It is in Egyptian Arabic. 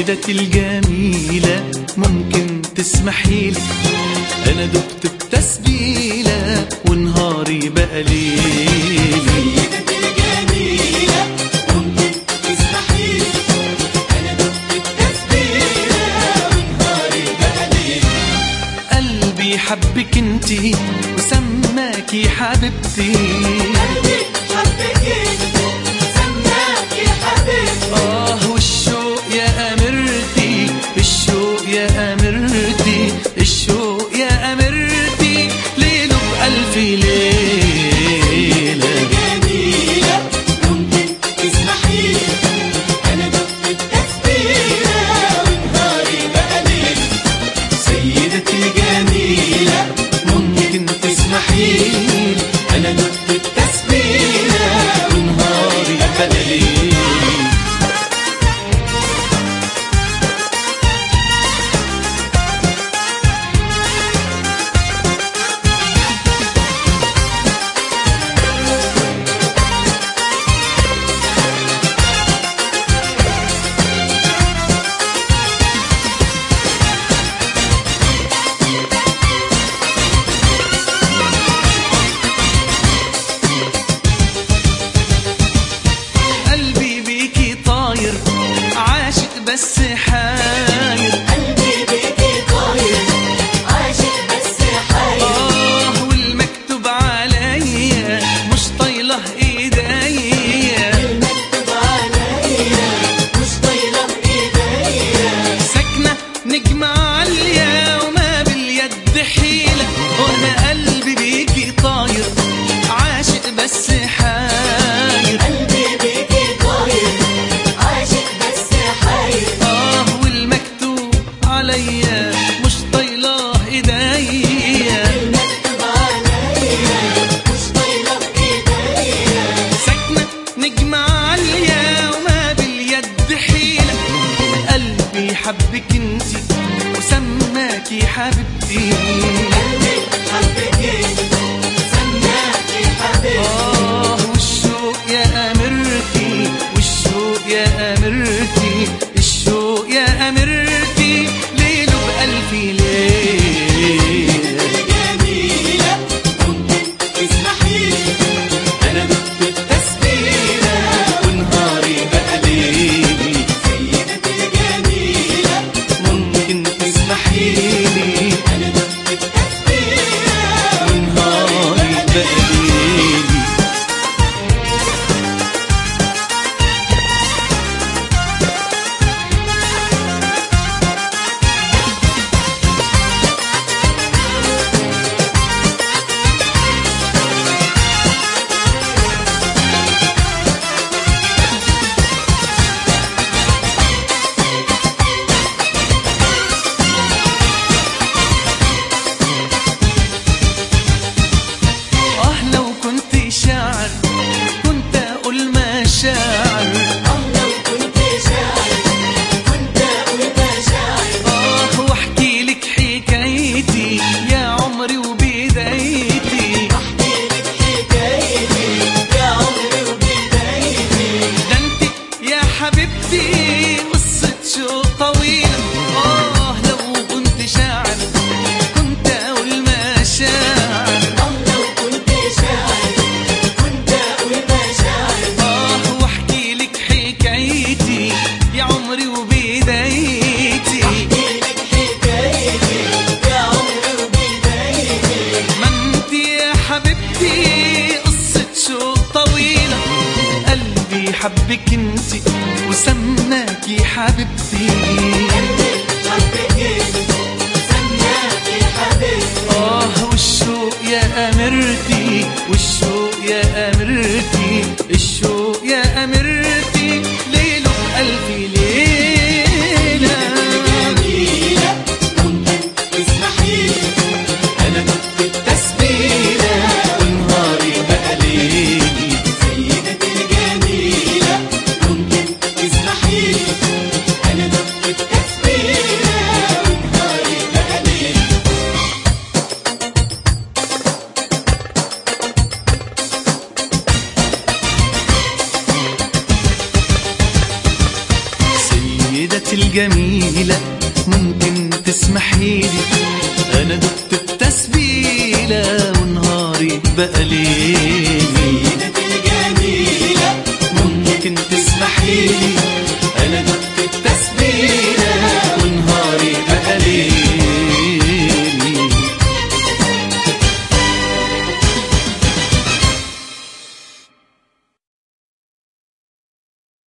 سيدتي الجميلة ممكن تسمحي لي أنا دقت بتسبيلة ونهاري بقى ليلي سيدتي الجميلة ممكن تسمحي لي أنا دقت التسبيلة ونهاري بقى ليل قلبي حبك انتي وسماكي حبيبتي قلبي حبك انت سماكي حبيبتي آه والشوق يا أميرتي الشوق يا أميرتي الشوق يا أميرتي ليله بألف ليلة جميلة ممكن تسمحي لي أنا دقت التسبيلة ونهاري بقى ليل سيدتي الجميلة ممكن تسمحي لي أنا دقت التسبيلة ونهاري بقليل قلبي بيكي طاير عاشق بس حاير قلبي بيكي طاير عاشق بس حاير آه والمكتوب عليا مش طايله ايديا المكتوب عليا مش طايلة بإيديا ساكنة نجمة عالية وما باليد حيلة وانا قلبي بيكي طاير عاشق بس حاير قلبي بيكي طاير عاشق بس حاير آه والمكتوب عليا مش طايله ايديا المكتوب عليا مش طايلة بإيديا ساكنة نجمة عالية وما باليد حيلة قلبي حبك انتي وسماكي حبيبتي قلبي حبك انت سماكي حبيبتي آه والشوق يا أميرتي والشوق يا أميرتي الشوق يا أميرتي ليله بألف ليلة جميلة ممكن تسمحي لي أنا دقت التسبيلة ونهاري بقى ليلي سيدتي الجميلة ممكن تسمحي لي أنا دقت التسبيلة ونهاري بقى ليلي آه لو كنت شاعر كنت أقول مشاعر آه لو كنت شاعر كنت أقول مشاعر آه واحكي لك حكايتي يا عمري وبدايتي أحكي لك حكايتي يا عمري وبدايتي ده انت يا حبيبتي قصة شوق طويلة آه لو كنت شاعر كنت أقول مشاعر آه لو كنت شاعر كنت أقول مشاعر آه واحكي لك حكايتي يا عمري وبدايتي أحكي لك حكايتي يا عمري وبدايتي ما انت يا حبيبتي قصة شوق طويلة قلبي حبك انت وسماكي حبيبتي حبك انت سماكي حبيبتي آه والشوق يا أميرتي والشوق يا أميرتي الشوق يا أميرتي ليله بألف ليلة جميلة ممكن تسمحي لي أنا دقت التسبيلة ونهاري بقى ليلي سيدتي الجميلة ممكن تسمحي لي أنا دقت التسبيلة ونهاري بقى ليل جميلة ممكن تسمحيلي أنا دقت التسبيلة ونهاري بقى ليل